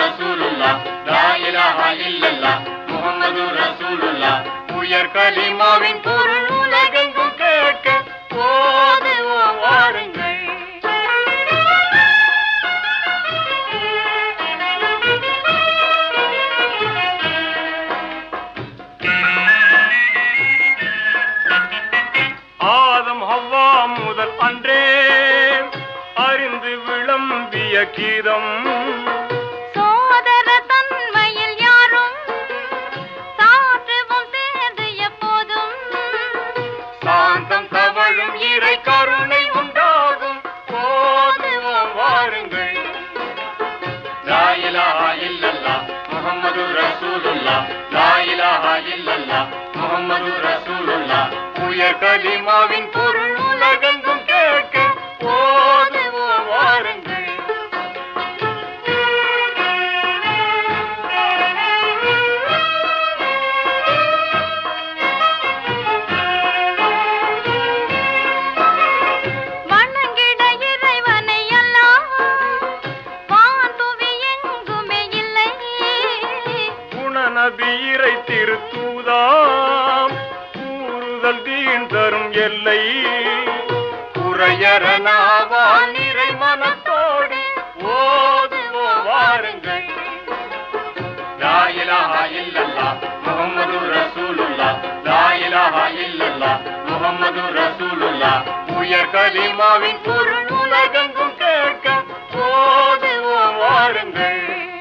ரசூலுல்லா லா இலாஹா இல்லல்லா முஹம்மது ரசூலுல்லா உயர் கலிமாவின் பொருள் உலகெங்கும் கேட்க ஓதுவோம் வாருங்கள் ஆதம் ஹவ்வா முதல் அன்றே அறிந்து விளம்பிய கீதம் சோதர தன்மையில் யாரும் சாற்றுவோம் சேர்ந்து எப்போதும் சாந்தம் தவழும் இறை கருணை உண்டாகும் போதுவோம் வாருங்கள் லா இலாஹா இல்லல்லா முஹம்மது ரசூலுல்லா லா இலாஹா இல்லல்லா முஹம்மது ரசூலுல்லா உயர் கலிமாவின் பொருள் உலகெங்கும் கேட்க போதுவோம் வாருங்கள் வணங்கிட இறைவனை எல்லாம் வான்புவி எங்குமே இல்லை குணநபீரை திருத்தூதாம் கூறுதல் தீன் தரும் எல்லை குறையறனாவான் நிறை மனத்தோடு ஓதுவோம் வாருங்கள் லா இலாஹா இல்லல்லா முஹம்மது ரசூலுல்லா லா இலாஹா இல்லல்லா முஹம்மது ரசூலுல்லா உயர் கலிமாவின் பொருள் உலகெங்கும் கேட்க ஓதுவோம் வாருங்கள்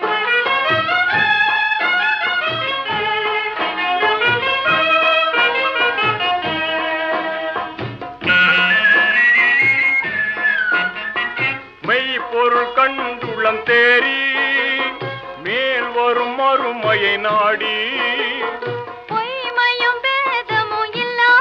மெய்ப்பொருள் கண்டுளம் தேறி மேல் வரும் மறுமையை நாடி பொய்மையும் பேதமும் இல்லா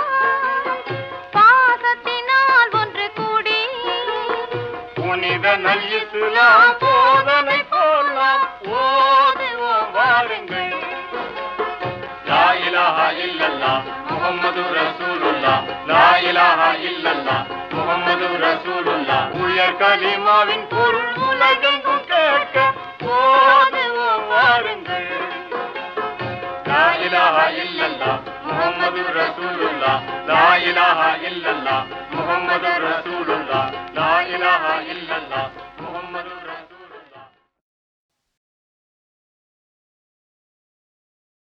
பாசத்தினால் ஒன்று கூடி புனித நல் இஸ்லாம் போதனை போல் நாம் ஓதுவோம் வாருங்கள் லா இலாஹா இல்லல்லா முஹம்மது ரசூலுல்லா லா இலாஹா இல்லல்லா முஹம்மது ரசூலுல்லா உயர் கலிமாவின் பொருள் உலகெங்கும் கேட்க ஓதுவோம் வாருங்கள் லா இலாஹா இல்லல்லா முஹம்மது ரசூலுல்லா லா இலாஹா இல்லல்லா முஹம்மது